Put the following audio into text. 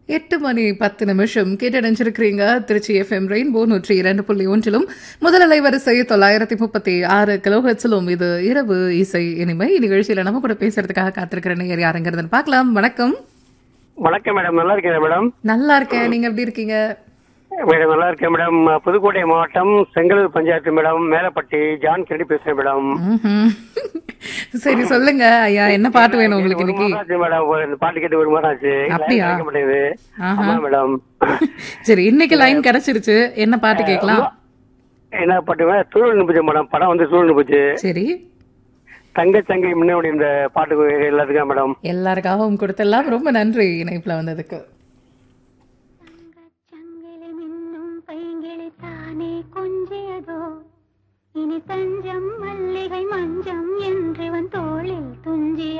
எட்டு மணி பத்து நிமிஷம் கேட்டடைஞ்சிருக்கிறீங்க திருச்சி எஃப்எம் ரெயின்போ நூற்றி இரண்டு புள்ளி ஒன்றிலும் முதல் அலைவரிசை தொள்ளாயிரத்தி முப்பத்தி ஆறு கிலோஹெட்ஸிலும் இது இரவு இசை இனிமை நிகழ்ச்சியில நம்ம கூட பேசுறதுக்காக காத்திருக்கிற நேயர் யாருங்கிறதுன்னு பார்க்கலாம் வணக்கம் வணக்கம் மேடம் நல்லா இருக்கேன் மேடம் நல்லா இருக்கேன் நீங்க எப்படி இருக்கீங்க மேடம் நல்லா இருக்கேன் மேடம் புதுக்கோட்டை மாவட்டம் Chengalur panchayat madam Melappatti John Kennedy பேசுறேன் மேடம் ம்ஹும். சரி சொல்லுங்க ஐயா என்ன பாட்டு வேணும் உங்களுக்கு ஒரு இன்னைக்கு மாசம் ஆச்சு மேடம் ஒரு இந்த பாட்டு கேட்டு ஒரு மாதம் ஆச்சு அப்படியா? line கிடைக்க மாட்டேங்குது ஆஹா. ஆமா மேடம் சரி இன்னைக்கு லைன் கிடைச்சிருச்சு என்ன பாட்டு கேட்கலாம் என்ன பாட்டு மேடம் சூழல் நிபுச்சு மேடம் படம் வந்து சூழல் நிபுச்சு சரி தங்க சங்கை முன்னாடி இந்த பாட்டுக்கு எல்லாத்துக்கும் மேடம் எல்லாருக்காகவும் கொடுத்தெல்லாம் ரொம்ப நன்றி இணைப்புல வந்ததுக்கு